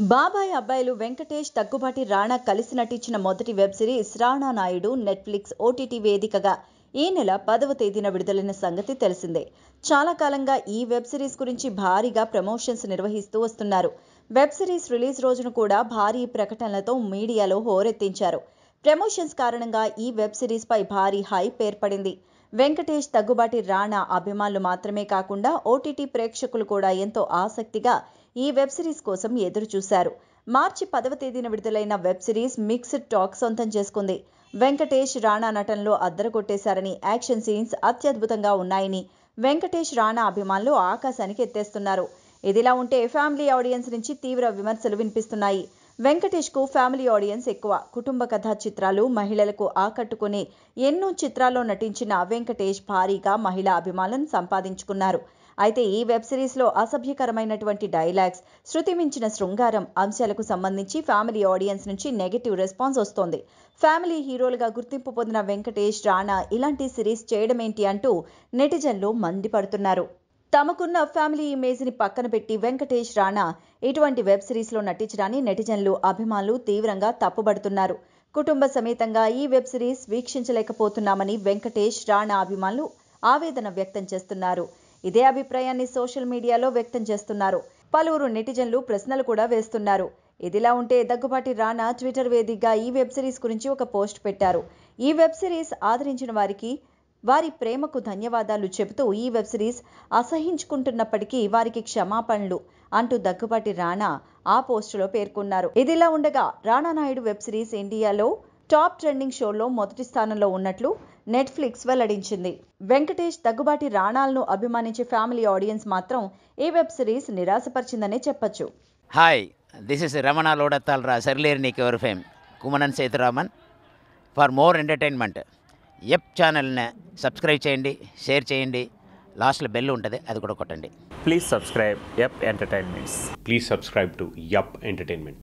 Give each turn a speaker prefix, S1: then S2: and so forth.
S1: బాబాయ్ అబ్బాయిలు వెంకటేష్ దగ్గుబాటి రాణా కలిసి నటించిన మొదటి web series Rana Naidu Netflix OTT వేదికగా ఈ నెల పదవ తేదీన విడుదలైన సంగతి తెలిసిందే చాలా కాలంగా ఈ వెబ్ సిరీస్ గురించి భారీగా ప్రమోషన్స్ నిర్వహిస్తూ వస్తున్నారు వెబ్ సిరీస్ రిలీజ్ రోజున కూడా భారీ ప్రకటనలతో మీడియాలో హోరెత్తించారు ప్రమోషన్స్ కారణంగా ఈ వెబ్ సిరీస్ పై భారీ హైప్ ఏర్పడింది వెంకటేష్ దగ్గుబాటి రాణా అభిమానులు మాత్రమే కాకుండా ఓటీటీ ప్రేక్షకులు కూడా ఎంతో ఆసక్తిగా ఈ వెబ్ సిరీస్ కోసం ఎదురు చూశారు మార్చి పదవ తేదీన విడుదలైన వెబ్ సిరీస్ మిక్స్డ్ టాక్ సొంతం చేసుకుంది వెంకటేష్ రాణా నటనలో అద్దరగొట్టేశారని యాక్షన్ సీన్స్ అత్యద్భుతంగా ఉన్నాయని వెంకటేష్ రాణా అభిమానులు ఆకాశానికి ఎత్తేస్తున్నారు ఇదిలా ఉంటే ఫ్యామిలీ ఆడియన్స్ నుంచి తీవ్ర విమర్శలు వినిపిస్తున్నాయి వెంకటేష్ కు ఫ్యామిలీ ఆడియన్స్ ఎక్కువ కుటుంబ కథా చిత్రాలు మహిళలకు ఆకట్టుకునే ఎన్నో చిత్రాల్లో నటించిన వెంకటేష్ భారీగా మహిళా అభిమానులను సంపాదించుకున్నారు అయితే ఈ వెబ్ సిరీస్ లో అసభ్యకరమైనటువంటి డైలాగ్స్ శృతి మించిన శృంగారం అంశాలకు సంబంధించి ఫ్యామిలీ ఆడియన్స్ నుంచి నెగటివ్ రెస్పాన్స్ వస్తోంది ఫ్యామిలీ హీరోలుగా గుర్తింపు పొందిన వెంకటేష్ రాణా ఇలాంటి సిరీస్ చేయడమేంటి అంటూ నెటిజన్లు మండిపడుతున్నారు తమకున్న ఫ్యామిలీ ఇమేజ్ ని పక్కన పెట్టి వెంకటేష్ రాణా ఇటువంటి వెబ్ సిరీస్ లో నటించడాన్ని నెటిజన్లు అభిమానులు తీవ్రంగా తప్పుబడుతున్నారు కుటుంబ సమేతంగా ఈ వెబ్ సిరీస్ వీక్షించలేకపోతున్నామని వెంకటేష్ రాణా అభిమానులు ఆవేదన వ్యక్తం చేస్తున్నారు ఇదే అభిప్రాయాన్ని సోషల్ మీడియాలో వ్యక్తం చేస్తున్నారు పలువురు నెటిజన్లు ప్రశ్నలు కూడా వేస్తున్నారు ఇదిలా ఉంటే దగ్గుబాటి రానా ట్విట్టర్ వేదికగా ఈ వెబ్ సిరీస్ గురించి ఒక పోస్ట్ పెట్టారు ఈ వెబ్ సిరీస్ ఆదరించిన వారికి వారి ప్రేమకు ధన్యవాదాలు చెబుతూ ఈ వెబ్ సిరీస్ అసహించుకుంటున్నప్పటికీ వారికి క్షమాపణలు అంటూ దగ్గుబాటి రాణా ఆ పోస్టులో పేర్కొన్నారు ఇదిలా ఉండగా రాణా నాయుడు వెబ్ సిరీస్ ఇండియాలో టాప్ ట్రెండింగ్ షోలో మొదటి స్థానంలో ఉన్నట్లు నెట్ఫ్లిక్స్ వెల్లడించింది వెంకటేష్ దగ్గుబాటి రాణాలను అభిమానించే ఫ్యామిలీ ఆడియన్స్ మాత్రం ఈ వెబ్ సిరీస్ నిరాశపరిచిందనే చెప్పొచ్చు
S2: హాయ్ దిస్ ఇస్ రమణ లోడత్తాల్రా Sarileru Neeku Evaru fame Kumanan Sethuraman for more entertainment ఎప్ ఛానల్ని సబ్స్క్రైబ్ చేయండి షేర్ చేయండి లాస్ట్లో బెల్ ఉంటుంది అది కూడా కొట్టండి
S3: Please subscribe Yep Entertainments.
S4: Please subscribe to Yup Entertainment.